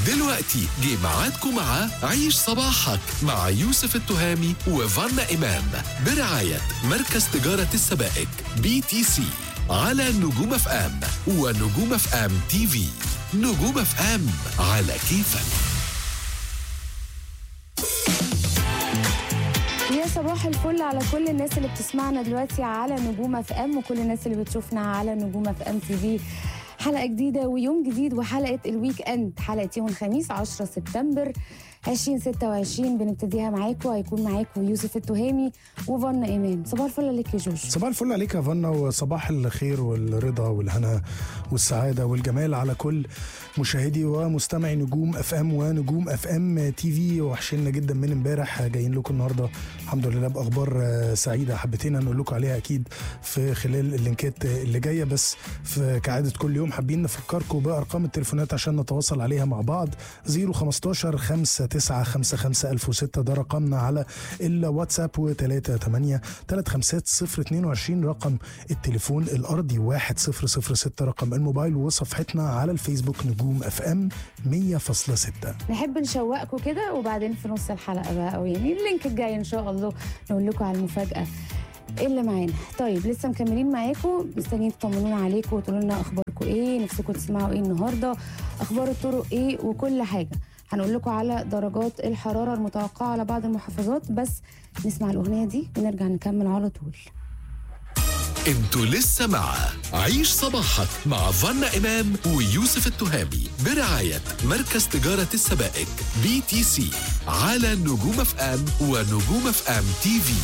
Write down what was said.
دلوقتي جه ميعادكم مع عيش صباحك مع يوسف التهامي وفانا إمام برعاية مركز تجارة السبائك بي تي سي على نجوم اف ام ونجوم اف ام تي في نجوم اف ام على كيفك يا صباح الفل على كل الناس اللي بتسمعنا دلوقتي على نجوم اف ام وكل الناس اللي بتشوفنا على نجوم اف ام تي في حلقه جديده ويوم جديد وحلقه الويك اند حلقه يوم الخميس 10 سبتمبر 2026 بنبتديها معاكم هيكون معاكم يوسف التهامي وفن امام صباح الفل عليك يا جوجو صباح الفل عليك يا فنا وصباح الخير والرضا والهنا والسعادة والجمال على كل مشاهدي ومستمعي نجوم اف ام ونجوم اف ام تي في وحشنا جدا من امبارح جايين لكم النهارده الحمد لله باخبار آه، سعيده حبيتين نقول لكم عليها اكيد في خلال اللينكات اللي جايه بس في كعاده كل يوم حابين نفكركم بارقام التليفونات عشان نتواصل عليها مع بعض 015 5955 1006 ده رقمنا على الواتساب و38 350 رقم التليفون الارضي 1006 رقم الموبايل وصفحتنا على الفيسبوك نجوم اف ام 100.6 نحب نشوقكم كده وبعدين في نص الحلقه بقى او يعني اللينك الجاي ان شاء الله نقول لكم على المفاجاه ايه اللي معانا طيب لسه مكملين معاكم مستنيين تطمنونا عليكم وتقولوا لنا اخباركم ايه نفسكم تسمعوا ايه النهارده اخبار الطرق ايه وكل حاجه هنقول لكم على درجات الحراره المتوقعه على بعض المحافظات بس نسمع الاغنيه دي ونرجع نكمل على طول انتوا لسه مع عيش صباحك مع فانا إمام ويوسف التهامي برعاية مركز تجارة السبائك بي تي سي على نجوم اف ام ونجوم اف ام تي في